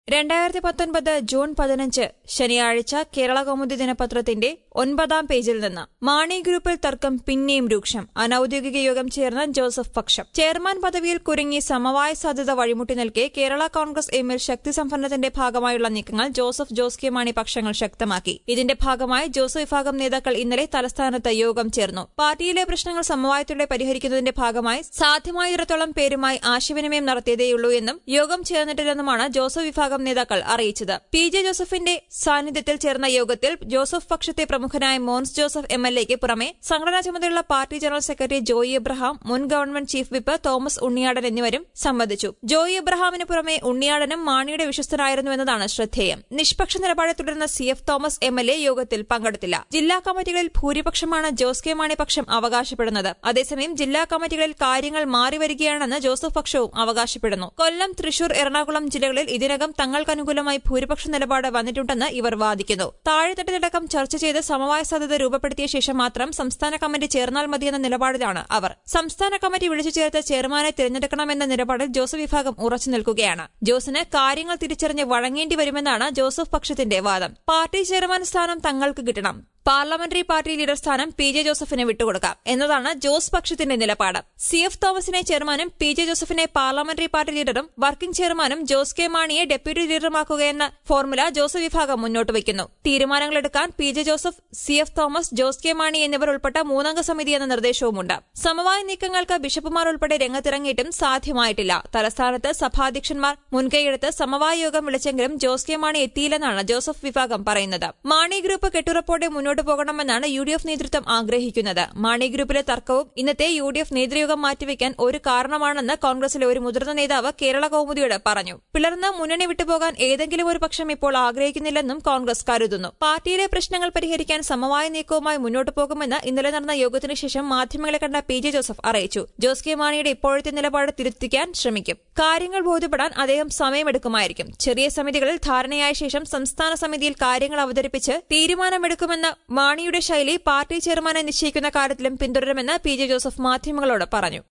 രണ്ടായിരത്തി പത്തൊൻപത് ജൂൺ പതിനഞ്ച് ശനിയാഴ്ച കേരള കൗമുദി ദിനപത്രത്തിന്റെ ഒൻപതാം പേജിൽ നിന്ന് മാണി ഗ്രൂപ്പിൽ തർക്കം പിന്നെയും രൂക്ഷം അനൌദ്യോഗിക യോഗം ചേർന്ന ജോസഫ് പക്ഷം ചെയർമാൻ പദവിയിൽ കുരുങ്ങി സമവായ സാധ്യത വഴിമുട്ടി നിൽക്കെ കേരള കോൺഗ്രസ് എമ്മിൽ ശക്തി സംഭരണത്തിന്റെ ഭാഗമായുള്ള നീക്കങ്ങൾ ജോസഫ് ജോസ് കെ മാണി പക്ഷങ്ങൾ ശക്തമാക്കി ഇതിന്റെ ഭാഗമായി ജോസഫ് വിഭാഗം നേതാക്കൾ ഇന്നലെ തലസ്ഥാനത്ത് യോഗം ചേർന്നു പാർട്ടിയിലെ പ്രശ്നങ്ങൾ സമവായത്തിലൂടെ പരിഹരിക്കുന്നതിന്റെ ഭാഗമായി സാധ്യമായിടത്തോളം പേരുമായി ആശയവിനിമയം നടത്തിയതേയുള്ളൂ എന്നും യോഗം ചേർന്നിട്ടില്ലെന്നുമാണ് ജോസഫ് വിഭാഗം നേതാക്കൾ അറിയിച്ചത് പി ജെ ജോസഫിന്റെ സാന്നിധ്യത്തിൽ ചേർന്ന യോഗത്തിൽ ജോസഫ് പക്ഷത്തെ പ്രമുഖനായ മോൻസ് ജോസഫ് എം എൽ എക്ക് പുറമെ സംഘടനാ ചുമതലയുള്ള party general secretary Joy Abraham മുൻ government chief whip Thomas Unniyadan എന്നിവരും സംബന്ധിച്ചു ജോയി എബ്രഹാമിന് പുറമെ ഉണ്ണിയാടനും മാണിയുടെ വിശ്വസ്തനായിരുന്നുവെന്നതാണ് ശ്രദ്ധേയം നിഷ്പക്ഷ നിലപാടെ തുടർന്ന C F Thomas M L A യോഗത്തിൽ പങ്കെടുത്തില്ല ജില്ലാ കമ്മിറ്റികളിൽ ഭൂരിപക്ഷമാണ് ജോസ് കെ മാണി പക്ഷം അവകാശപ്പെടുന്നത് അതേസമയം ജില്ലാ കമ്മിറ്റികളിൽ കാര്യങ്ങൾ മാറിവരികയാണെന്ന് ജോസഫ് പക്ഷവും അവകാശപ്പെടുന്നു കൊല്ലം തൃശൂർ എറണാകുളം ജില്ലകളിൽ ഇതിനകം തങ്ങൾക്കനുകൂലമായി ഭൂരിപക്ഷ നിലപാട് വന്നിട്ടുണ്ടെന്ന് ഇവർ വാദിക്കുന്നു താഴെത്തട്ടിലടക്കം ചർച്ച ചെയ്ത് സമവായ സാധ്യത രൂപപ്പെടുത്തിയ ശേഷം മാത്രം സംസ്ഥാന കമ്മിറ്റി ചേർന്നാൽ മതിയെന്ന നിലപാടിലാണ് അവർ സംസ്ഥാന കമ്മിറ്റി വിളിച്ചു ചേർത്ത് ചെയർമാനെ തിരഞ്ഞെടുക്കണമെന്ന നിലപാടിൽ ജോസഫ് വിഭാഗം ഉറച്ചു നിൽക്കുകയാണ് ജോസിന് കാര്യങ്ങൾ തിരിച്ചറിഞ്ഞ് വഴങ്ങേണ്ടി വരുമെന്നാണ് ജോസഫ് പക്ഷത്തിന്റെ വാദം പാർട്ടി ചെയർമാൻ സ്ഥാനം തങ്ങൾക്ക് കിട്ടണം പാർലമെന്ററി പാർട്ടി ലീഡർ സ്ഥാനം പി ജെ ജോസഫിന് വിട്ടുകൊടുക്കാം എന്നതാണ് ജോസ് പക്ഷത്തിന്റെ നിലപാട് സി എഫ് തോമസിനെ ചെയർമാനും പി ജെ ജോസഫിനെ പാർലമെന്ററി പാർട്ടി ലീഡറും വർക്കിംഗ് ചെയർമാനും ജോസ് കെ മാണിയെ ഡെപ്യൂട്ടി ലീഡറുമാക്കുകയെന്ന ഫോർമുല ജോസഫ് വിഭാഗം മുന്നോട്ട് വയ്ക്കുന്നു തീരുമാനങ്ങളെടുക്കാൻ P J Joseph C F Thomas Jose K Mani എന്നിവർ ഉൾപ്പെട്ട മൂന്നംഗ സമിതി എന്ന നിർദ്ദേശവുമുണ്ട് സമവായ നീക്കങ്ങൾക്ക് ബിഷപ്പുമാർ ഉൾപ്പെടെ രംഗത്തിറങ്ങിയിട്ടും സാധ്യമായിട്ടില്ല തലസ്ഥാനത്ത് സഭാധ്യക്ഷന്മാർ മുൻകൈയെടുത്ത് സമവായ യോഗം വിളിച്ചെങ്കിലും ജോസ് കെ മാണി എത്തിയില്ലെന്നാണ് ജോസഫ് വിഭാഗം പറയുന്നത് മാണി ഗ്രൂപ്പ് കെട്ടുറപ്പോടെ മുന്നോട്ട് പോകണമെന്നാണ് യു ഡി എഫ് നേതൃത്വം ആഗ്രഹിക്കുന്നത് മാണി ഗ്രൂപ്പിലെ തർക്കവും ഇന്നത്തെ യു ഡി എഫ് നേതൃയോഗം മാറ്റിവെക്കാൻ ഒരു കാരണമാണെന്ന് കോൺഗ്രസിലെ ഒരു മുതിർന്ന നേതാവ് കേരള കൌമുദിയോട് പറഞ്ഞു പിളർന്ന് മുന്നണി വിട്ടുപോകാൻ ഏതെങ്കിലും ഒരു പക്ഷം ഇപ്പോൾ ആഗ്രഹിക്കുന്നില്ലെന്നും കോൺഗ്രസ് കരുതുന്നു പാർട്ടിയിലെ പ്രശ്നങ്ങൾ പരിഹരിക്കാൻ സമവായ നീക്കവുമായി മുന്നോട്ട് പോകുമെന്ന് ഇന്നലെ നടന്ന യോഗത്തിനു ശേഷം മാധ്യമങ്ങളെ കണ്ട പി ജെ ജോസഫ് അറിയിച്ചു ജോസ് കെ മാണിയുടെ ഇപ്പോഴത്തെ നിലപാട് തിരുത്തിക്കാൻ ശ്രമിക്കും കാര്യങ്ങൾ ബോധ്യപ്പെടാൻ അദ്ദേഹം സമയമെടുക്കുമായിരിക്കും ചെറിയ സമിതികളിൽ ധാരണയായ ശേഷം സംസ്ഥാന സമിതിയിൽ കാര്യങ്ങൾ അവതരിപ്പിച്ച് തീരുമാനമെടുക്കുമെന്ന മാണിയുടെ ശൈലി പാർട്ടി ചെയർമാനെ നിശ്ചയിക്കുന്ന കാര്യത്തിലും പിന്തുടരുമെന്ന് പി ജെ ജോസഫ് മാധ്യമങ്ങളോട് പറഞ്ഞു